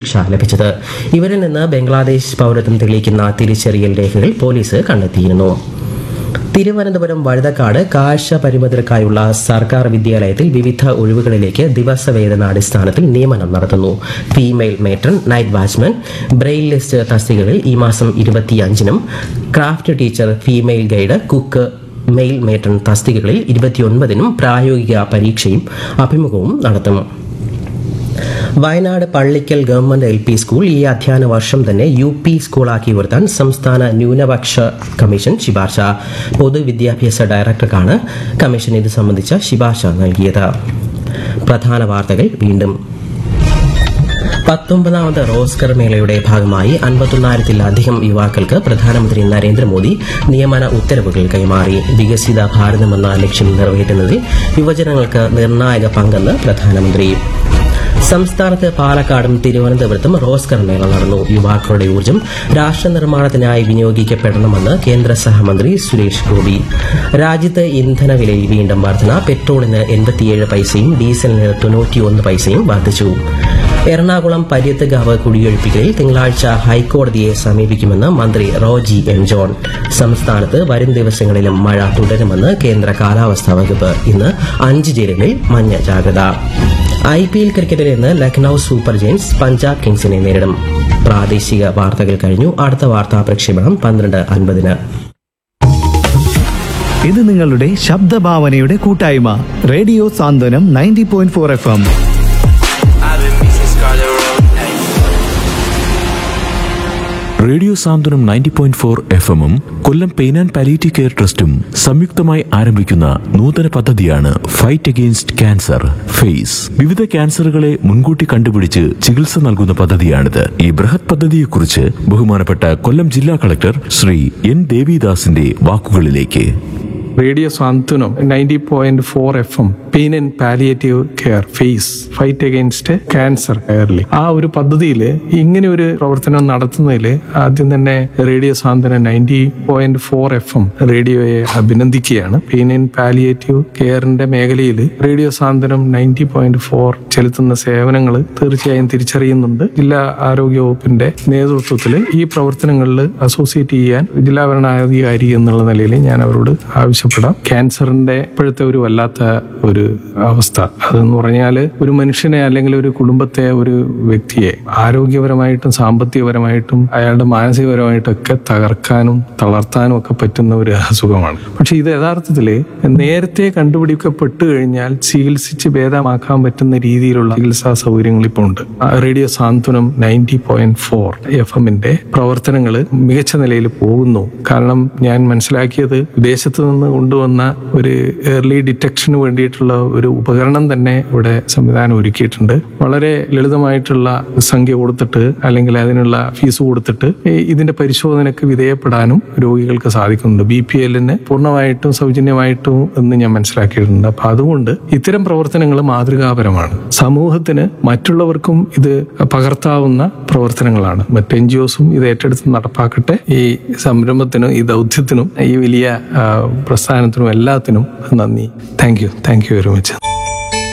ശിക്ഷ ലഭിച്ചത് ഇവരിൽ നിന്ന് ബംഗ്ലാദേശ് പൗരത്വം തെളിയിക്കുന്ന തിരിച്ചറിയൽ രേഖകൾ പോലീസ് കണ്ടെത്തിയിരുന്നു തിരുവനന്തപുരം വഴുതക്കാട് കാഴ്ച പരിമിതർക്കായുള്ള സർക്കാർ വിദ്യാലയത്തിൽ വിവിധ ഒഴിവുകളിലേക്ക് ദിവസവേതനാടിസ്ഥാനത്തിൽ നിയമനം നടത്തുന്നു female matron night watchman braille list തസ്തികകളിൽ ഈ മാസം ഇരുപത്തിയഞ്ചിനും craft teacher female guide cook male matron തസ്തികകളിൽ ഇരുപത്തിയൊൻപതിനും പ്രായോഗിക പരീക്ഷയും അഭിമുഖവും നടത്തും Wayanad Pallikkal government L P school ഈ അധ്യയന വർഷം തന്നെ യു പി സ്കൂളാക്കി ഉയർത്താൻ സംസ്ഥാന ന്യൂനപക്ഷ കമ്മീഷൻ ശുപാർശ പൊതുവിദ്യാഭ്യാസ ഡയറക്ടർക്കാണ് കമ്മീഷൻ ഇത് സംബന്ധിച്ച ശുപാർശ നൽകിയത് പ്രധാന വാർത്തകൾ വീണ്ടും പത്തൊമ്പതാമത് റോസ്കർ മേളയുടെ ഭാഗമായി അൻപത്തൊന്നായിരത്തിലധികം യുവാക്കൾക്ക് പ്രധാനമന്ത്രി നരേന്ദ്രമോദി നിയമന ഉത്തരവുകൾ കൈമാറി വികസിത ഭാരതമെന്ന ലക്ഷ്യം നിറവേറ്റുന്നതിൽ യുവജനങ്ങൾക്ക് നിർണായക പങ്കെന്ന് പ്രധാനമന്ത്രി സംസ്ഥാനത്ത് പാലക്കാടും തിരുവനന്തപുരത്തും റോസ്കർ മേള നടന്നു യുവാക്കളുടെ ഊർജ്ജം രാഷ്ട്ര നിർമ്മാണത്തിനായി വിനിയോഗിക്കപ്പെടണമെന്ന് കേന്ദ്ര സഹമന്ത്രി സുരേഷ് ഗോപി രാജ്യത്ത് ഇന്ധന വിലയിൽ വീണ്ടും വർധന പെട്രോളിന് എൺപത്തിയേഴ് പൈസയും ഡീസലിന് തൊണ്ണൂറ്റിയൊന്ന് പൈസയും വർദ്ധിച്ചു എറണാകുളം പര്യത്തുകാവ് കുടിയൊഴിപ്പിക്കലിൽ തിങ്കളാഴ്ച ഹൈക്കോടതിയെ സമീപിക്കുമെന്ന് മന്ത്രി റോജി എം ജോൺ സംസ്ഥാനത്ത് വരും ദിവസങ്ങളിലും മഴ തുടരുമെന്ന് കേന്ദ്ര കാലാവസ്ഥാ വകുപ്പ് ഇന്ന് അഞ്ച് ജില്ലകളിൽ മഞ്ഞ ജാഗ്രത ഐ പി എൽ ക്രിക്കറ്റിൽ ഇന്ന് ലക്നൌ സൂപ്പർ ജയൻസ് പഞ്ചാബ് കിങ്സിനെ നേരിടും പ്രാദേശിക വാർത്തകൾ കഴിഞ്ഞു അടുത്ത വാർത്താ പ്രക്ഷേപണം പന്ത്രണ്ട് അൻപതിന് ഇത് നിങ്ങളുടെ ശബ്ദഭാവനയുടെ കൂട്ടായ്മ radio Santhwanam ninety point four F M I've been missing Scarlet Road. Hey. Radio Santhwanam ninety point four F എമ്മും Kollam pain and palliative care ട്രസ്റ്റും സംയുക്തമായി ആരംഭിക്കുന്ന നൂതന പദ്ധതിയാണ് ഫൈറ്റ് അഗെയിൻസ്റ്റ് ക്യാൻസർ ഫേസ് വിവിധ ക്യാൻസറുകളെ മുൻകൂട്ടി കണ്ടുപിടിച്ച് ചികിത്സ നൽകുന്ന പദ്ധതിയാണിത് ഈ ബൃഹത് പദ്ധതിയെക്കുറിച്ച് ബഹുമാനപ്പെട്ട കൊല്ലം ജില്ലാ കളക്ടർ ശ്രീ എൻ ദേവിദാസിന്റെ വാക്കുകളിലേക്ക് radio Santhwanam ninety point four F M pain and palliative care face fight against cancer കെയർലി ആ ഒരു പദ്ധതിയിൽ ഇങ്ങനെ ഒരു പ്രവർത്തനം നടത്തുന്നതിൽ ആദ്യം തന്നെ radio Santhwanam ninety point four F M റേഡിയോയെ അഭിനന്ദിക്കുകയാണ് പെയിൻ ആൻഡ് പാലിയേറ്റീവ് കെയറിന്റെ മേഖലയിൽ radio Santhwanam ninety point four ചെലുത്തുന്ന സേവനങ്ങൾ തീർച്ചയായും തിരിച്ചറിയുന്നുണ്ട് ജില്ലാ ആരോഗ്യ വകുപ്പിന്റെ നേതൃത്വത്തിൽ ഈ പ്രവർത്തനങ്ങളിൽ അസോസിയേറ്റ് ചെയ്യാൻ ജില്ലാ ഭരണാധികാരി എന്നുള്ള നിലയിൽ ഞാൻ അവരോട് ആവശ്യപ്പെടാം ക്യാൻസറിന്റെ ഇപ്പോഴത്തെ ഒരു വല്ലാത്ത ഒരു അവസ്ഥ അതെന്ന് പറഞ്ഞാൽ ഒരു മനുഷ്യനെ അല്ലെങ്കിൽ ഒരു കുടുംബത്തെ ഒരു വ്യക്തിയെ ആരോഗ്യപരമായിട്ടും സാമ്പത്തികപരമായിട്ടും അയാളുടെ മാനസികപരമായിട്ടും ഒക്കെ തകർക്കാനും തളർത്താനും ഒക്കെ പറ്റുന്ന ഒരു അസുഖമാണ് പക്ഷെ ഇത് യഥാർത്ഥത്തിൽ നേരത്തെ കണ്ടുപിടിക്കപ്പെട്ടു കഴിഞ്ഞാൽ ചികിത്സിച്ച് ഭേദമാക്കാൻ പറ്റുന്ന രീതിയിലുള്ള ചികിത്സാ സൗകര്യങ്ങൾ ഇപ്പോൾ ഉണ്ട് ആ radio Santhwanam ninety point four F എമ്മിന്റെ പ്രവർത്തനങ്ങൾ മികച്ച നിലയിൽ പോകുന്നു കാരണം ഞാൻ മനസ്സിലാക്കിയത് വിദേശത്ത് നിന്ന് കൊണ്ടുവന്ന ഒരു ഏർലി ഡിറ്റക്ഷന് വേണ്ടിയിട്ടുള്ള ഒരു ഉപകരണം തന്നെ ഇവിടെ സംവിധാനം ഒരുക്കിയിട്ടുണ്ട് വളരെ ലളിതമായിട്ടുള്ള സംഖ്യ കൊടുത്തിട്ട് അല്ലെങ്കിൽ അതിനുള്ള ഫീസ് കൊടുത്തിട്ട് ഈ ഇതിന്റെ പരിശോധനയ്ക്ക് വിധേയപ്പെടാനും രോഗികൾക്ക് സാധിക്കുന്നുണ്ട് ബി പി എല്ലിന് പൂർണ്ണമായിട്ടും സൗജന്യമായിട്ടും എന്ന് ഞാൻ മനസ്സിലാക്കിയിട്ടുണ്ട് അപ്പൊ അതുകൊണ്ട് ഇത്തരം പ്രവർത്തനങ്ങൾ മാതൃകാപരമാണ് സമൂഹത്തിന് മറ്റുള്ളവർക്കും ഇത് പകർത്താവുന്ന പ്രവർത്തനങ്ങളാണ് മറ്റ് എൻ ജി ഒസും ഇത് ഏറ്റെടുത്ത് നടപ്പാക്കട്ടെ ഈ സംരംഭത്തിനും ഈ ദൗത്യത്തിനും ഈ വലിയ ആ, പ്രസ്ഥാനത്തിനും എല്ലാത്തിനും നന്ദി thank you thank you very much